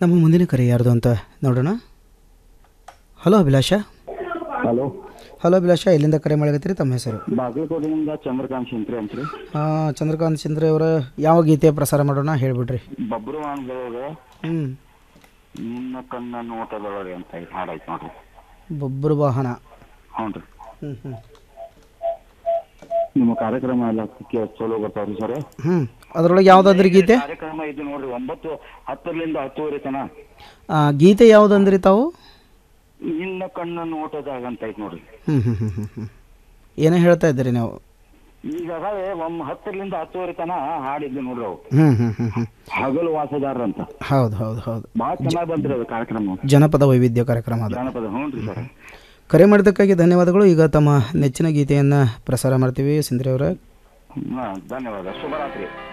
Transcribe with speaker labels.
Speaker 1: ನಮ್ಮ ಮುಂದಿನ ಕರೆ ಯಾರ್ದು ಅಂತ ನೋಡೋಣ hello Abhilasha
Speaker 2: hello
Speaker 1: hello Abhilasha ಎಲ್ಲಿಂದ ಕರೆ ಮಾಡಕತ್ತೀರಿ ತಮ್ಮ ಹೆಸರು
Speaker 2: ಬಾಗಲಕೋಟೆಯಿಂದ ಚಂದ್ರಕಾಂತ್ ಶಿಂತ್ರಿ ಅಂತ್ರಿ
Speaker 1: ಆ, ಚಂದ್ರಕಾಂತ್ ಚಂದ್ರ ಅವರ ಯಾವ ಗೀತೆ ಪ್ರಸಾರ ಮಾಡೋಣ ಹೇಳಿಬಿಡ್ರಿ
Speaker 2: ಬಬ್ರು ವಾಣದೊಳಗೆ
Speaker 1: ಹ್ಞೂ
Speaker 2: ನಿನ್ನ ಕಣ್ಣ ನೋಟದೊಳಗೆ ಅಂತ ಐತಿ ಹಾಡೈತಿ ನೋಡ್ರಿ
Speaker 1: ಬೊಬ್ಬರು ವಾಹನ
Speaker 2: ಹ್ಞೂ ರೀ
Speaker 1: ಹ್ಞೂ ಹ್ಞೂ
Speaker 2: ನಿಮ್ಮ ಕಾರ್ಯಕ್ರಮ ಎಲ್ಲ ಕೇ- ಚಲೋ ಬರ್ತಾವ್ರಿ ಸರ್
Speaker 1: ಹ್ಞೂ ಅದರೊಳಗೆ ಯಾವುದಾದ್ರಿ ಗೀತೆ
Speaker 2: ಕಾರ್ಯಕ್ರಮ ಇದು ನೋಡ್ರಿ ಒಂಬತ್ತು ಹತ್ತರಿಂದ ಹತ್ತುವರೆ ತನ
Speaker 1: ಆ, ಗೀತೆ ಯಾವುದಂದ್ರಿ ತಾವು
Speaker 2: ನಿನ್ನ ಕಣ್ಣ ನೋಟದಾಗ ಅಂತ ಐತಿ ನೋಡ್ರಿ
Speaker 1: ಹ್ಞೂ ಹ್ಞೂ ಹ್ಞೂ ಹ್ಞೂ ಹ್ಞೂ ಏನೇ ಹೇಳ್ತಾ ಇದ್ದೀರಿ ನೀವು
Speaker 2: ಈಗ ಅದಾವೆ ಒಮ್ ಹತ್ತರಿಂದ ಹತ್ತುವರೆ ತನ ಹಾಡಿದ್ದು ನೋಡ್ರಿ ಅವು
Speaker 1: ಹ್ಞೂ ಹ್ಞೂ ಹ್ಞೂ ಹ್ಞೂ
Speaker 2: ಹಗಲು ವಾಸದಾರ ಅಂತ
Speaker 1: ಹೌದು ಹೌದು ಹೌದು
Speaker 2: ಭಾಳ ಚೆನ್ನಾಗಿ ಬಂದ್ರಿ ಅದು ಕಾರ್ಯಕ್ರಮ
Speaker 1: ಜನಪದ ವೈವಿಧ್ಯ ಕಾರ್ಯಕ್ರಮ ಅದು
Speaker 2: ಜಾನಪದ ಹ್ಞೂ ರೀ ಸರ್
Speaker 1: ಕರೆ ಮಾಡಿದ್ದಕ್ಕಾಗಿ ಧನ್ಯವಾದಗಳು ಈಗ ತಮ್ಮ ನೆಚ್ಚಿನ ಗೀತೆಯನ್ನು ಪ್ರಸಾರ ಮಾಡ್ತೀವಿ ಸಿಂದ್ರಿ ಅವರ
Speaker 2: ಹಾಂ ಧನ್ಯವಾದ ಶುಭರಾತ್ರಿ